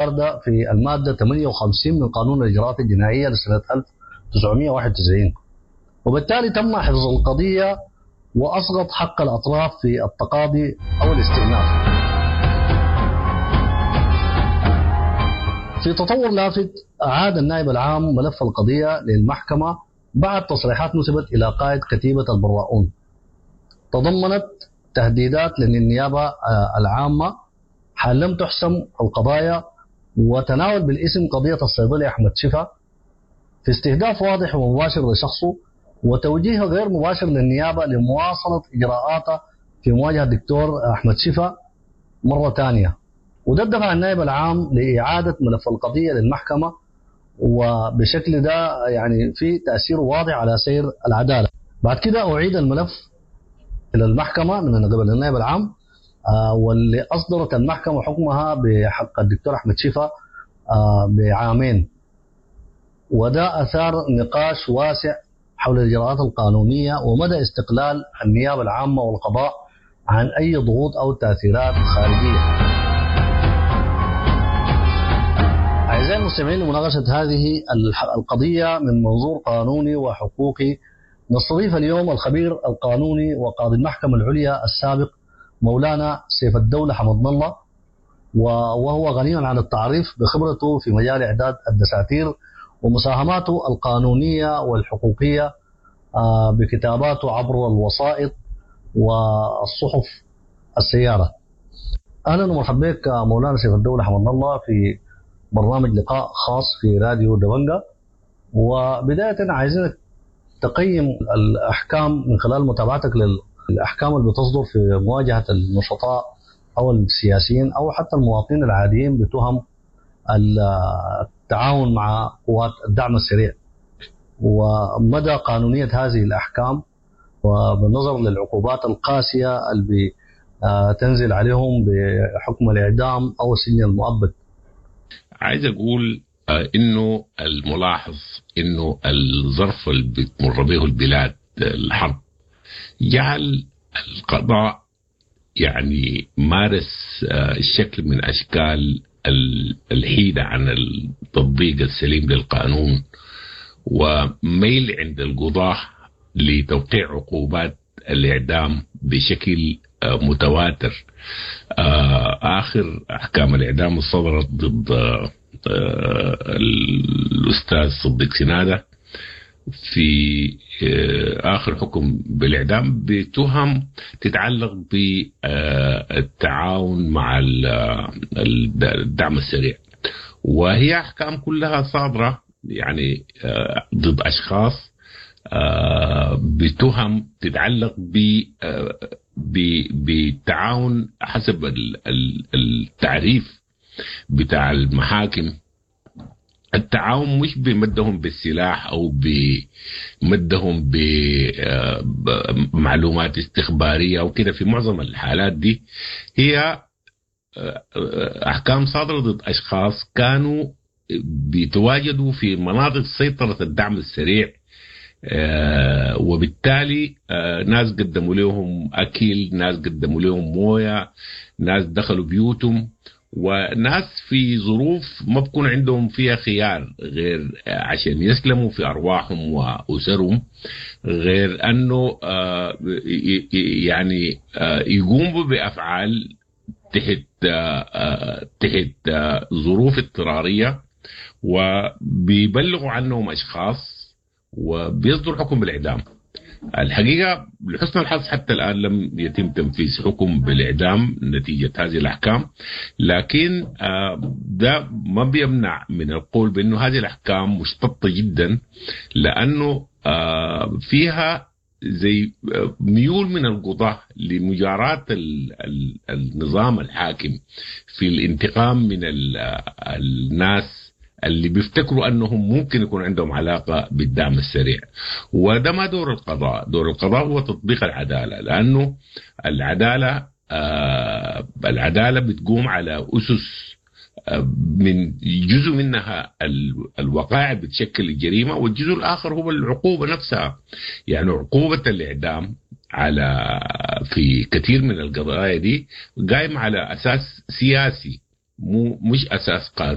الواردة في المادة 58 من قانون الإجراءات الجنائية لسنة 1991 وبالتالي تم حفظ القضية وأسقط حق الأطراف في التقاضي أو الاستئناف في تطور لافت أعاد النائب العام ملف القضية للمحكمة بعد تصريحات نسبت إلى قائد كتيبة البراؤون تضمنت تهديدات للنيابة آه، العامة حال لم تحسم القضايا وتناول بالاسم قضية الصيدلي أحمد شفا في استهداف واضح ومباشر لشخصه وتوجيه غير مباشر للنيابة لمواصلة إجراءاتها في مواجهة الدكتور أحمد شفا مرة ثانية وده دفع النائب العام لإعادة ملف القضية للمحكمة وبشكل ده يعني في تأثير واضح على سير العدالة بعد كده أعيد الملف إلى المحكمة من قبل النائب العام آه واللي أصدرت المحكمة حكمها بحق الدكتور أحمد شفا آه بعامين وده أثار نقاش واسع حول الإجراءات القانونية ومدى استقلال النيابة العامة والقضاء عن أي ضغوط أو تأثيرات خارجية أعزائي المستمعين لمناقشة هذه القضية من منظور قانوني وحقوقي نستضيف اليوم الخبير القانوني وقاضي المحكمة العليا السابق مولانا سيف الدولة حمد الله وهو غني عن التعريف بخبرته في مجال إعداد الدساتير ومساهماته القانونية والحقوقية آه، بكتاباته عبر الوسائط والصحف السيارة أهلا ومرحبا بك مولانا سيف الدولة حمد الله في برنامج لقاء خاص في راديو دوانجا وبداية عايزينك تقيم الأحكام من خلال متابعتك للأحكام اللي بتصدر في مواجهة النشطاء أو السياسيين أو حتى المواطنين العاديين بتهم التعاون مع قوات الدعم السريع ومدى قانونية هذه الأحكام وبالنظر للعقوبات القاسية اللي تنزل عليهم بحكم الإعدام أو السجن المؤبد عايز اقول آه، انه الملاحظ انه الظرف اللي بتمر به البلاد الحرب جعل القضاء يعني مارس آه، شكل من اشكال الحيدة عن التطبيق السليم للقانون وميل عند القضاة لتوقيع عقوبات الإعدام بشكل آه، متواتر آه، آخر أحكام الإعدام صدرت ضد آه، الأستاذ صديق سنادة في آخر حكم بالإعدام بتهم تتعلق بالتعاون مع الدعم السريع وهي أحكام كلها صادرة يعني ضد أشخاص بتهم تتعلق بالتعاون حسب التعريف بتاع المحاكم التعاون مش بمدهم بالسلاح او بمدهم بمعلومات استخباريه او كده في معظم الحالات دي هي احكام صادره ضد اشخاص كانوا بيتواجدوا في مناطق سيطره الدعم السريع آه وبالتالي آه ناس قدموا لهم اكل ناس قدموا لهم مويه ناس دخلوا بيوتهم وناس في ظروف ما بكون عندهم فيها خيار غير عشان يسلموا في ارواحهم واسرهم غير انه آه يعني آه يقوموا بافعال تحت آه تحت آه ظروف اضطراريه وبيبلغوا عنهم اشخاص وبيصدر حكم بالاعدام الحقيقه لحسن الحظ حتى الان لم يتم تنفيذ حكم بالاعدام نتيجه هذه الاحكام لكن ده ما بيمنع من القول بانه هذه الاحكام مشتطه جدا لانه فيها زي ميول من القضاة لمجاراة النظام الحاكم في الانتقام من الناس اللي بيفتكروا انهم ممكن يكون عندهم علاقه بالدعم السريع وده ما دور القضاء دور القضاء هو تطبيق العداله لانه العداله آه العداله بتقوم على اسس من جزء منها الوقائع بتشكل الجريمه والجزء الاخر هو العقوبه نفسها يعني عقوبه الاعدام على في كثير من القضايا دي قائم على اساس سياسي مو مش اساس قانوني